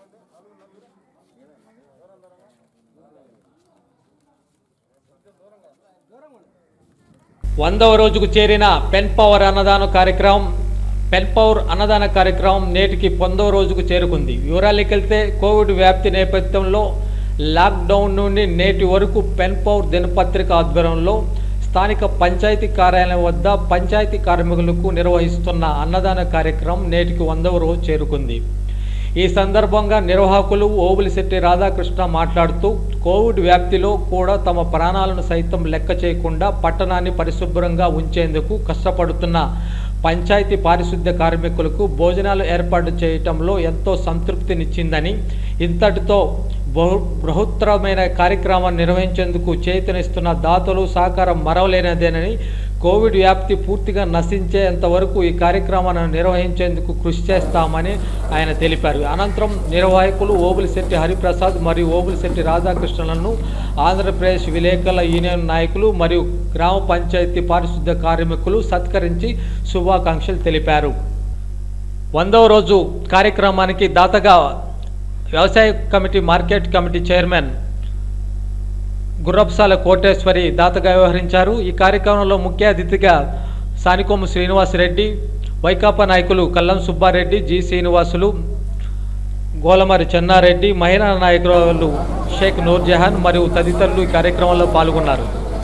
వందవ రోజుకు చేరిన పెన్ పవర్ అన్నదాన కార్యక్రమం పెన్ పవర్ అన్నదాన కార్యక్రమం నేటికి పొందవ రోజుకు చేరుకుంది వివరాలకు వెళ్తే కోవిడ్ వ్యాప్తి నేపథ్యంలో లాక్డౌన్ నుండి నేటి వరకు పెన్ పవర్ దినపత్రిక ఆధ్వర్యంలో స్థానిక పంచాయతీ కార్యాలయం వద్ద పంచాయతీ కార్మికులకు నిర్వహిస్తున్న అన్నదాన కార్యక్రమం నేటికి వందవ రోజు చేరుకుంది ఈ సందర్భంగా నిర్వాహకులు ఓబులిశెట్టి రాధాకృష్ణ మాట్లాడుతూ కోవిడ్ వ్యాప్తిలో కూడా తమ ప్రాణాలను సైతం లెక్క చేయకుండా పట్టణాన్ని పరిశుభ్రంగా ఉంచేందుకు కష్టపడుతున్న పంచాయతీ పారిశుద్ధ్య కార్మికులకు భోజనాలు ఏర్పాటు చేయటంలో ఎంతో సంతృప్తినిచ్చిందని ఇంతటితో బహు బృహత్తరమైన కార్యక్రమాన్ని నిర్వహించేందుకు చేతనిస్తున్న దాతలు సహకారం మరవలేనిదేనని కోవిడ్ వ్యాప్తి పూర్తిగా నశించేంత వరకు ఈ కార్యక్రమాన్ని నిర్వహించేందుకు కృషి చేస్తామని ఆయన తెలిపారు అనంతరం నిర్వాహకులు ఓబులిశెట్టి హరిప్రసాద్ మరియు ఓబులిశెట్టి రాధాకృష్ణలను ఆంధ్రప్రదేశ్ విలేకరుల యూనియన్ నాయకులు మరియు గ్రామ పంచాయతీ పారిశుద్ధ్య కార్మికులు సత్కరించి శుభాకాంక్షలు తెలిపారు వందవ రోజు కార్యక్రమానికి దాతగా వ్యవసాయ committee market committee chairman Gurrapsala Koteswari దాతగా వ్యవహరించారు ఈ కార్యక్రమంలో ముఖ్య అతిథిగా సానికొమ్ము శ్రీనివాసరెడ్డి వైకాపా నాయకులు కల్లం సుబ్బారెడ్డి జి శ్రీనివాసులు గోలమరి చెన్నారెడ్డి మహిళా నాయకులు షేక్ నూర్జహాన్ మరియు తదితరులు ఈ కార్యక్రమంలో పాల్గొన్నారు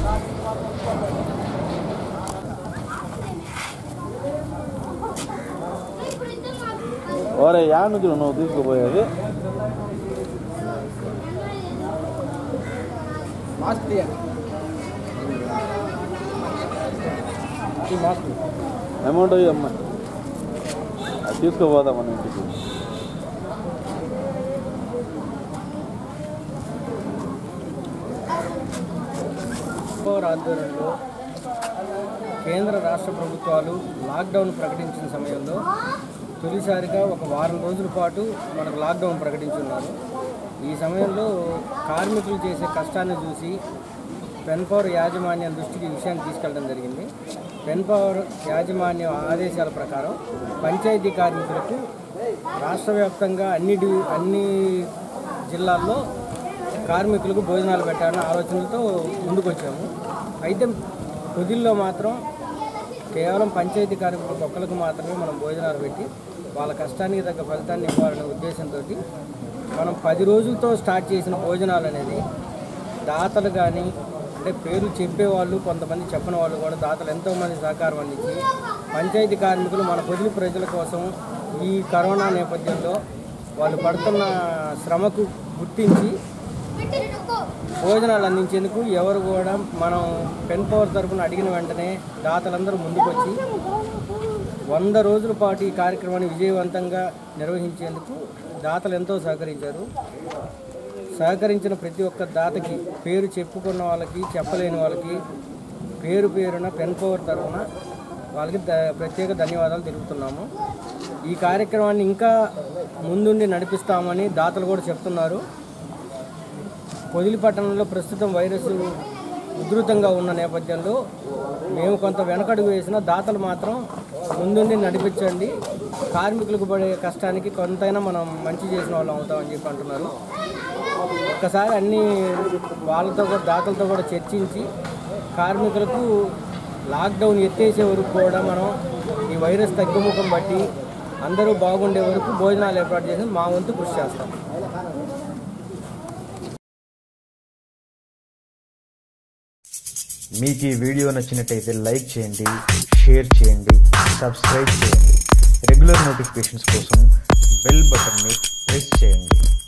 ఓరే యా నుంచి నువ్వు తీసుకుపోయేది మాస్క్ తీయండి ఈ మాస్క్ అమౌంట్ అమ్మ అది తీసుకుపోదాం మన ఇంటికి పవర్ ఆధ్వర్యంలో కేంద్ర రాష్ట్ర ప్రభుత్వాలు లాక్డౌన్ ప్రకటించిన సమయంలో తొలిసారిగా ఒక వారం రోజుల పాటు మనకు లాక్డౌన్ ప్రకటించున్నారు ఈ సమయంలో కార్మికులు చేసే కష్టాన్ని చూసి పెన్ పవర్ యాజమాన్యం దృష్టికి ఈ విషయాన్ని తీసుకెళ్ళడం జరిగింది పెన్ పవర్ యాజమాన్యం ఆదేశాల ప్రకారం పంచాయతీ కార్మికులకు రాష్ట్ర వ్యాప్తంగా అన్ని డి- అన్ని జిల్లాల్లో కార్మికులకు భోజనాలు పెట్టాలన్న ఆలోచనలతో ముందుకొచ్చాము అయితే పొదిల్లో మాత్రం కేవలం పంచాయతీ కార్మికులకు ఒక్కరికి మాత్రమే మనం భోజనాలు పెట్టి వాళ్ళ కష్టానికి తగ్గ ఫలితాన్ని ఇవ్వాలనే ఉద్దేశంతో మనం పది రోజులతో స్టార్ట్ చేసిన భోజనాలు అనేది దాతలు కానీ అంటే పేర్లు చెప్పేవాళ్ళు కొంతమంది చెప్పని వాళ్ళు కూడా దాతలు ఎంతోమంది సహకారం అందించి పంచాయతీ కార్మికులు మన పొదిలి ప్రజల కోసం ఈ కరోనా నేపథ్యంలో వాళ్ళు పడుతున్న శ్రమకు గుర్తించి భోజనాలు అందించేందుకు ఎవరు కూడా మనం పెన్ పవర్ తరఫున అడిగిన వెంటనే దాతలందరూ ముందుకొచ్చి వంద రోజుల పాటు ఈ కార్యక్రమాన్ని విజయవంతంగా నిర్వహించేందుకు దాతలు ఎంతో సహకరించారు సహకరించిన ప్రతి ఒక్క దాతకి పేరు చెప్పుకున్న వాళ్ళకి చెప్పలేని వాళ్ళకి పేరు పేరున పెన్ పవర్ తరఫున వాళ్ళకి ద- ప్రత్యేక ధన్యవాదాలు తెలుపుతున్నాము ఈ కార్యక్రమాన్ని ఇంకా ముందుండి నడిపిస్తామని దాతలు కూడా చెప్తున్నారు పొదిలి పట్టణంలో ప్రస్తుతం వైరస్ ఉధృతంగా ఉన్న నేపథ్యంలో మేము కొంత వెనకడుగు వేసిన దాతలు మాత్రం ముందుండి నడిపించండి కార్మికులకు పడే కష్టానికి కొంతైనా మనం మంచి చేసిన వాళ్ళం అవుతామని చెప్పి అంటున్నారు ఒక్కసారి అన్ని వాళ్ళతో కూడా దాతలతో కూడా చర్చించి కార్మికులకు లాక్డౌన్ ఎత్తేసే వరకు కూడా మనం ఈ వైరస్ తగ్గుముఖం బట్టి అందరూ బాగుండే వరకు భోజనాలు ఏర్పాటు చేసి మా వంతు కృషి చేస్తాం మీకు ఈ వీడియో నచ్చినట్టయితే లైక్ చేయండి షేర్ చేయండి సబ్స్క్రైబ్ చేయండి రెగ్యులర్ నోటిఫికేషన్స్ కోసం బెల్ బటన్ని ప్రెస్ చేయండి